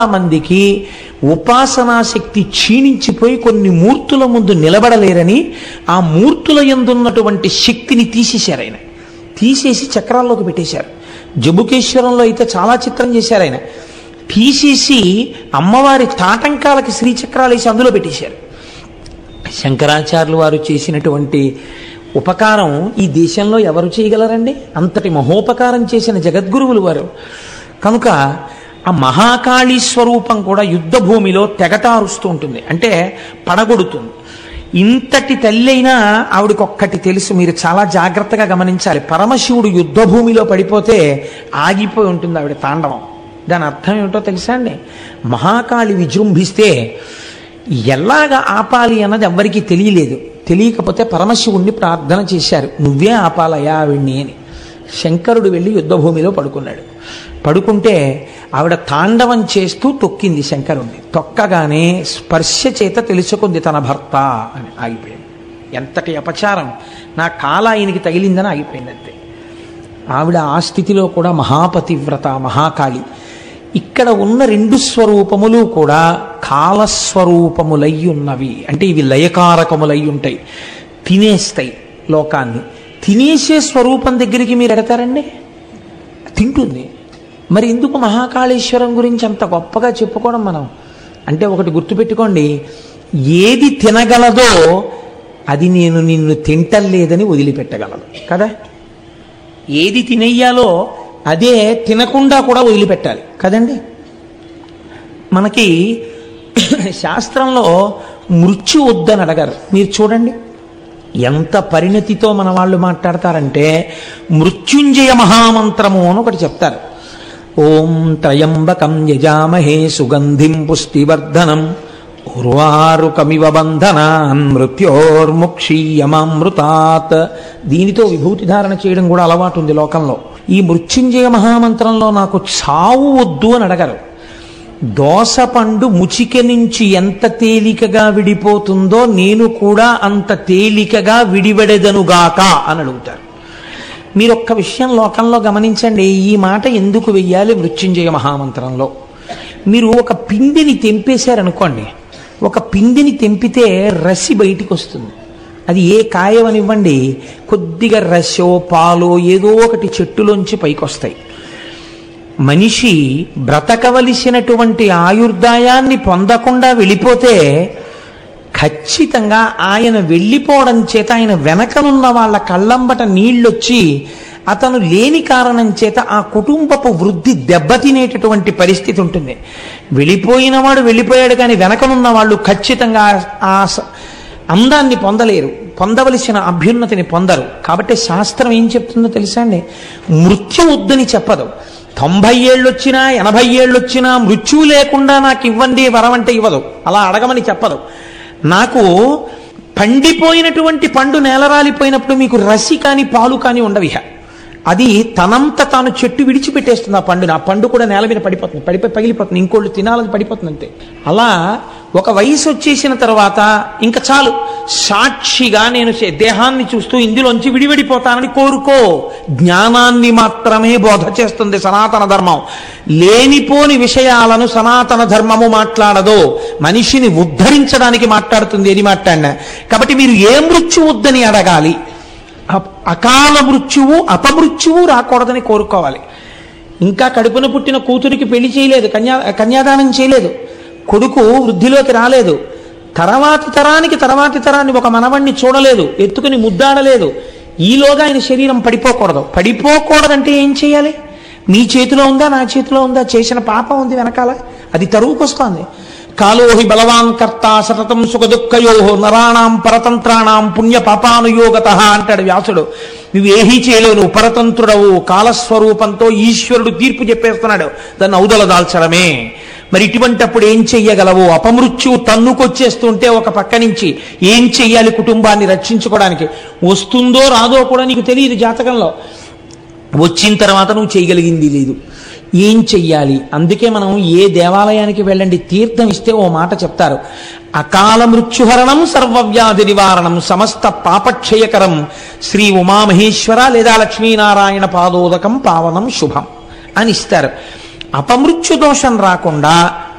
మందికి ఉపాసనా శక్తి క్షీణించిపోయి కొన్ని మూర్తుల ముందు నిలబడలేరని ఆ మూర్తుల ఎందున్నటువంటి శక్తిని తీసేశారు ఆయన తీసేసి చక్రాల్లోకి పెట్టేశారు జబుకేశ్వరంలో అయితే చాలా చిత్రం చేశారు ఆయన తీసేసి అమ్మవారి తాటంకాలకి శ్రీచక్రాలు వేసి అందులో పెట్టేశారు శంకరాచార్యులు వారు చేసినటువంటి ఉపకారం ఈ దేశంలో ఎవరు చేయగలరండి అంతటి మహోపకారం చేసిన జగద్గురువులు వారు కనుక ఆ మహాకాళీ స్వరూపం కూడా యుద్ధ భూమిలో తెగటారుస్తూ ఉంటుంది అంటే పడగొడుతుంది ఇంతటి తల్లి అయినా ఆవిడకొక్కటి తెలుసు మీరు చాలా జాగ్రత్తగా గమనించాలి పరమశివుడు యుద్ధ భూమిలో పడిపోతే ఆగిపోయి ఉంటుంది ఆవిడ తాండవం దాని అర్థం ఏమిటో తెలుసా అండి మహాకాళి విజృంభిస్తే ఎలాగ ఆపాలి అన్నది ఎవ్వరికీ తెలియలేదు తెలియకపోతే పరమశివుణ్ణి ప్రార్థన చేశారు నువ్వే ఆపాలయా ఆవిడ్ని అని శంకరుడు వెళ్ళి యుద్ధభూమిలో పడుకున్నాడు పడుకుంటే ఆవిడ తాండవం చేస్తూ తొక్కింది శంకరుణ్ణి తొక్కగానే స్పర్శ చేత తెలుసుకుంది తన భర్త అని ఆగిపోయింది ఎంతటి అపచారం నా కాల ఆయనకి తగిలిందని ఆగిపోయింది అంతే ఆవిడ ఆ స్థితిలో కూడా మహాపతివ్రత మహాకాళి ఇక్కడ ఉన్న రెండు స్వరూపములు కూడా కాలస్వరూపములై ఉన్నవి అంటే ఇవి లయకారకములై ఉంటాయి తినేస్తాయి లోకాన్ని తినేసే స్వరూపం దగ్గరికి మీరు ఎడతారండి తింటుంది మరి ఎందుకు మహాకాళేశ్వరం గురించి అంత గొప్పగా చెప్పుకోవడం మనం అంటే ఒకటి గుర్తుపెట్టుకోండి ఏది తినగలదో అది నేను నిన్ను తింటలేదని వదిలిపెట్టగలను కదా ఏది తినేయాలో అదే తినకుండా కూడా వదిలిపెట్టాలి కదండి మనకి శాస్త్రంలో మృత్యు వద్దని అడగారు మీరు చూడండి ఎంత పరిణతితో మన వాళ్ళు మాట్లాడతారంటే మృత్యుంజయ మహామంత్రము అని ఒకటి చెప్తారు ఓం త్రయంబకం యజామహే సుగంధిం పుష్టివర్ధనం ఉర్వారుకమివ బంధనాన్ మృత్యోర్ముక్షీయమామృతాత్ దీనితో విభూతి ధారణ చేయడం కూడా అలవాటు ఉంది లోకంలో ఈ మృత్యుంజయ మహామంత్రంలో నాకు చావు వద్దు అని అడగరు దోసపండు ముచిక నుంచి ఎంత తేలికగా విడిపోతుందో నేను కూడా అంత తేలికగా విడివడెదనుగాక అని అడుగుతారు మీరు ఒక్క విషయం లోకంలో గమనించండి ఈ మాట ఎందుకు వెయ్యాలి మృత్యుంజయ మహామంత్రంలో మీరు ఒక పిండిని తెంపేశారనుకోండి ఒక పిండిని తెంపితే రసి బయటికి వస్తుంది అది ఏ కాయవనివ్వండి కొద్దిగా రసో పాలో ఏదో ఒకటి చెట్టులోంచి పైకి వస్తాయి మనిషి బ్రతకవలసినటువంటి ఆయుర్దాయాన్ని పొందకుండా వెళ్ళిపోతే ఖచ్చితంగా ఆయన వెళ్ళిపోవడం చేత ఆయన వెనకనున్న వాళ్ళ కళ్ళంబట నీళ్ళొచ్చి అతను లేని కారణం చేత ఆ కుటుంబపు వృద్ధి దెబ్బతినేటటువంటి పరిస్థితి ఉంటుంది వెళ్ళిపోయిన వాడు వెళ్ళిపోయాడు కానీ వెనకనున్న వాళ్ళు ఖచ్చితంగా ఆ స- అందాన్ని పొందలేరు పొందవలసిన అభ్యున్నతిని పొందరు కాబట్టి శాస్త్రం ఏం చెప్తుందో తెలుసా అండి మృత్యు వద్దని చెప్పదు తొంభై ఏళ్ళు వచ్చినా ఎనభై ఏళ్ళు వచ్చినా మృత్యువు లేకుండా నాకు ఇవ్వండి వరం అంటే ఇవ్వదు అలా అడగమని చెప్పదు నాకు పండిపోయినటువంటి పండు నేలరాలిపోయినప్పుడు మీకు రసి కానీ పాలు కానీ ఉండవిహ అది తనంత తాను చెట్టు విడిచిపెట్టేస్తుంది ఆ పండుని ఆ పండు కూడా నేల మీద పడిపోతుంది పడిపోయి పగిలిపోతుంది ఇంకోళ్ళు తినాలని పడిపోతుంది అంతే అలా ఒక వయసు వచ్చేసిన తర్వాత ఇంకా చాలు సాక్షిగా నేను చే- దేహాన్ని చూస్తూ ఇందులోంచి విడివిడిపోతానని కోరుకో జ్ఞానాన్ని మాత్రమే బోధ చేస్తుంది సనాతన ధర్మం లేనిపోని విషయాలను సనాతన ధర్మము మాట్లాడదు మనిషిని ఉద్ధరించడానికి మాట్లాడుతుంది ఏది మాట్లాడినా కాబట్టి మీరు ఏ మృత్యు వద్దని అడగాలి అ- అకాల మృత్యువు అపమృత్యువు రాకూడదని కోరుకోవాలి ఇంకా కడుపున పుట్టిన కూతురికి పెళ్లి చేయలేదు కన్యా కన్యాదానం చేయలేదు కొడుకు వృద్ధిలోకి రాలేదు తర్వాతి తరానికి తర్వాతి తరాన్ని ఒక మనవణ్ణి చూడలేదు ఎత్తుకుని ముద్దాడలేదు ఈలోగా ఆయన శరీరం పడిపోకూడదు పడిపోకూడదంటే ఏం చేయాలి మీ చేతిలో ఉందా నా చేతిలో ఉందా చేసిన పాపం ఉంది వెనకాల అది తరువుకొస్తోంది కాలోహి బలవాన్ కర్త సతతం సుఖ దుఃఖయో నరాణాం పరతంత్రాణం పుణ్య పాపానుయోగత అంటాడు వ్యాసుడు నువ్వు ఏహీ చేయలేవు నువ్వు పరతంత్రుడవు కాలస్వరూపంతో ఈశ్వరుడు తీర్పు చెప్పేస్తున్నాడు దాన్ని ఔదల దాల్చడమే మరి ఇటువంటప్పుడు ఏం చెయ్యగలవు అపమృత్యువు తన్నుకొచ్చేస్తుంటే ఒక పక్క నుంచి ఏం చెయ్యాలి కుటుంబాన్ని రక్షించుకోవడానికి వస్తుందో రాదో కూడా నీకు తెలియదు జాతకంలో వచ్చిన తర్వాత నువ్వు చేయగలిగింది లేదు ఏం చెయ్యాలి అందుకే మనం ఏ దేవాలయానికి వెళ్ళండి తీర్థం ఇస్తే ఓ మాట చెప్తారు అకాల మృత్యుహరణం సర్వవ్యాధి నివారణం సమస్త పాపక్షయకరం శ్రీ ఉమామహేశ్వర లేదా లక్ష్మీనారాయణ పాదోదకం పావనం శుభం అని ఇస్తారు అపమృత్యు దోషం రాకుండా